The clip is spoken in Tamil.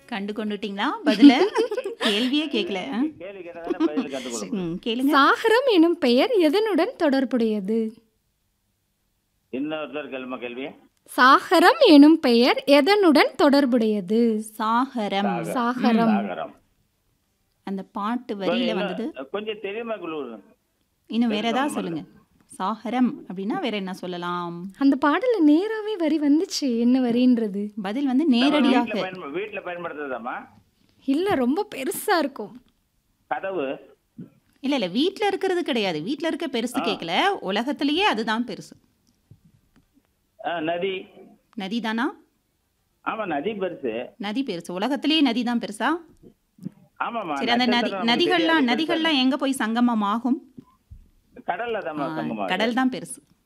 கண்டு கொண்டுட்டீங்களா பதில கேள்வியே கேட்கல ஆ? கேள்வி கேட்டதானே பதில் கற்றுக்கொள்ளும் ம், கேளுங்க சாகரம் எனும் பெயர் எதனுடன் தொடர்புடையது இன்னொருத்தர் கேள்வி கேள்வி சாகரம் எனும் பெயர் எதனுடன் தொடர்புடையது சாகரம் சாகரம் சாகரம் அந்த பாட்டு வரியில வந்தது கொஞ்சம் தெரியுமா குழு இன்னும் வேற ஏதாவது சொல்லுங்க சாகரம் அப்படின்னா வேற என்ன சொல்லலாம் அந்த பாடல்ல நேராவே வரி வந்துச்சு என்ன வரின்றது பதில் வந்து நேரடியாக வீட்டில் பயன்ப வீட்டில் பயன்படுத்துறதாம்மா இல்ல ரொம்ப பெருசா இருக்கும் கதவு இல்ல இல்ல வீட்ல இருக்கிறது கிடையாது வீட்ல இருக்க பெருசு கேட்கல உலகத்திலேயே அதுதான் பெருசு ஆ, நதி நதி தானா ஆமா நதி பெருசு நதி பெருசு உலகத்திலேயே நதி தான் பெருசா ஆமாம்மா சரி அந்த நதி நட்சத்திரம் நமக்கு நதிகள்லாம் தெரியாது. நதிகள்லாம் எங்க போய் சங்கமம் ஆகும் கடல்ல தான் சங்கமா கடல் தான் பெருசு